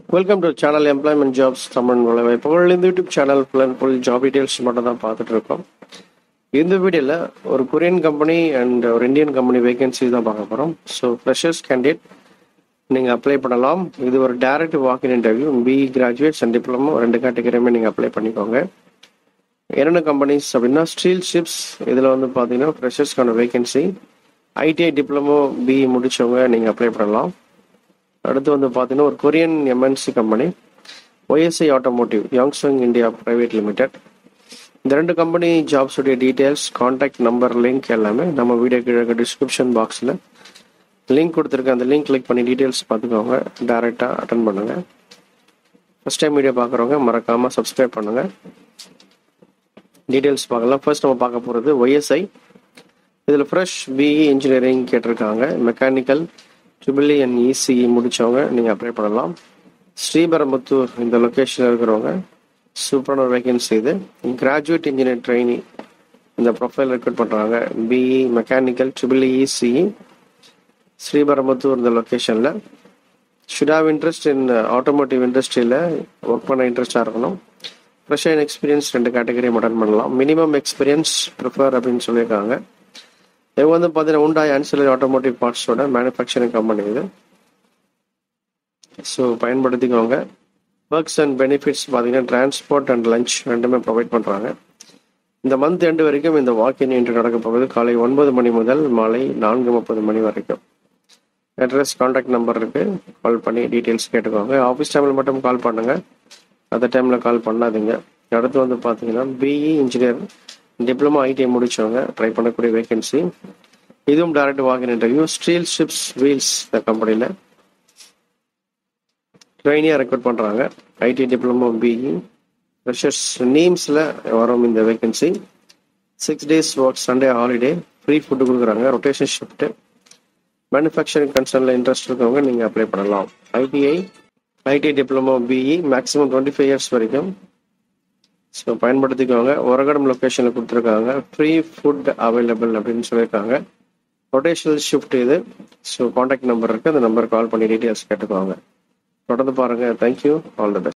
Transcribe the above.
welcome to channel employment jobs Tamil நுழைவாய்ப்புகள் இந்த YouTube channel full and full job details மட்டும் தான் பார்த்துட்டு இருக்கோம் இந்த வீடியோவில் ஒரு கொரியன் கம்பெனி அண்ட் ஒரு இந்தியன் கம்பெனி வேகன்சி தான் பார்க்க போகிறோம் ஸோ ஃப்ரெஷர்ஸ் கேண்டிடேட் நீங்கள் அப்ளை பண்ணலாம் இது ஒரு direct walk in interview B E graduates and diploma ரெண்டு கேட்டகரியுமே நீங்கள் அப்ளை பண்ணிக்கோங்க என்னென்ன கம்பெனிஸ் அப்படின்னா ஸ்டீல் ஷிப்ஸ் இதில் வந்து பார்த்தீங்கன்னா ஃப்ரெஷர்ஸ்க்கான வேகன்சி ஐடிஐ டிப்ளமோ பிஇ முடிச்சவங்க நீங்கள் அப்ளை பண்ணலாம் அடுத்து வந்து பார்த்தீங்கன்னா ஒரு Korean MNC company YSI automotive Yangsung India private limited இந்த ரெண்டு கம்பெனி ஜாப்ஸுடைய டீட்டெயில்ஸ் காண்டாக்ட் நம்பர் லிங்க் எல்லாமே நம்ம வீடியோ கீழே டிஸ்கிரிப்ஷன் பாக்ஸில் லிங்க் கொடுத்துருக்கேன் அந்த லிங்க் கிளிக் பண்ணி டீட்டெயில்ஸ் பார்த்துக்கோங்க டேரெக்டாக அட்டன் பண்ணுங்கள் ஃபஸ்ட் டைம் வீடியோ பார்க்குறவங்க மறக்காமல் சப்ஸ்கிரைப் பண்ணுங்கள் டீட்டெயில்ஸ் பார்க்கலாம் ஃபர்ஸ்ட் நம்ம பார்க்க போகிறது ஒய்எஸ்ஐ இதில் ஃப்ரெஷ் பிஇ இன்ஜினியரிங் கேட்டிருக்காங்க மெக்கானிக்கல் ட்ரிபிள் அண்ட் இசிஇ முடித்தவங்க நீங்கள் அப்ளை பண்ணலாம் ஸ்ரீபெரம்புத்தூர் இந்த லொக்கேஷனில் இருக்கிறவங்க சூப்பரான ஒரு வேகன்சி இது கிராஜுவேட் இன்ஜினியர் ட்ரைனி இந்த ப்ரொஃபைல் ரெக்ரூட் பண்ணுறாங்க பிஇ மெக்கானிக்கல் ட்ரிபிள் இசிஇ ஸ்ரீபெரம்புத்தூர் இந்த லொக்கேஷனில் should have interest in automotive இண்டஸ்ட்ரியில் ஒர்க் பண்ண இன்ட்ரெஸ்டாக இருக்கணும் ஃப்ரெஷ் அண்ட் எக்ஸ்பீரியன்ஸ் ரெண்டு கேட்டகரி அட்டன் பண்ணலாம் மினிமம் எக்ஸ்பீரியன்ஸ் ப்ரிஃபர் அப்படின்னு சொல்லியிருக்காங்க இவங்க வந்து பார்த்தீங்கன்னா உண்டாய் ஆன்சிலரி ஆட்டோமோட்டிவ் பார்ட்ஸோட மேனுஃபேக்சரிங் கம்பெனி இது ஸோ பயன்படுத்திக்கோங்க ஒர்க்ஸ் அண்ட் பெனிஃபிட்ஸ் பார்த்தீங்கன்னா டிரான்ஸ்போர்ட் அண்ட் லஞ்ச் ரெண்டுமே ப்ரொவைட் பண்ணுறாங்க இந்த மந்த் எண்டு வரைக்கும் இந்த வாக்கின் இன்ட்ரு நடக்க போகுது காலை ஒன்பது மணி முதல் மாலை நான்கு முப்பது மணி வரைக்கும் அட்ரஸ் காண்டாக்ட் நம்பர் இருக்கு கால் பண்ணி டீட்டெயில்ஸ் கேட்டுக்கோங்க ஆஃபீஸ் டைமில் மட்டும் கால் பண்ணுங்க அந்த டைமில் கால் பண்ணாதீங்க அடுத்து வந்து பார்த்தீங்கன்னா பிஇ இன்ஜினியர் டிப்ளமோ ஐடிஐ முடிச்சவங்க ட்ரை பண்ணக்கூடிய வேகன்சி இதுவும் டைரக்ட் வாக்கின் இன்டர்வியூ ஸ்டீல் ஷிப்ஸ் வீல்ஸ் இந்த கம்பெனியில் ட்ரைனியாக ரெக்ரூட் பண்ணுறாங்க ஐடி டிப்ளமோ பிஇ ஃப்ரெஷர்ஸ் நேம்ஸில் வரும் இந்த vacancy six days work Sunday holiday free food கொடுக்குறாங்க ரொட்டேஷன் ஷிஃப்ட்டு மேனுஃபேக்சரிங் கன்சர்னில் இன்ட்ரெஸ்ட் இருக்கவங்க நீங்கள் அப்ளை பண்ணலாம் ITI IT diploma BE maximum twenty five years வரைக்கும் ஸோ பயன்படுத்திக்கோங்க ஒரகடம் லொக்கேஷனில் கொடுத்துருக்காங்க ஃப்ரீ ஃபுட் அவைலபிள் அப்படின்னு சொல்லியிருக்காங்க ரொட்டேஷனல் ஷிஃப்ட் இது ஸோ காண்டாக்ட் நம்பர் இருக்குது அந்த நம்பர் கால் பண்ணி டீட்டெயில்ஸ் கேட்டுக்கோங்க தொடர்ந்து பாருங்கள் தேங்க்யூ ஆல் த பெஸ்ட்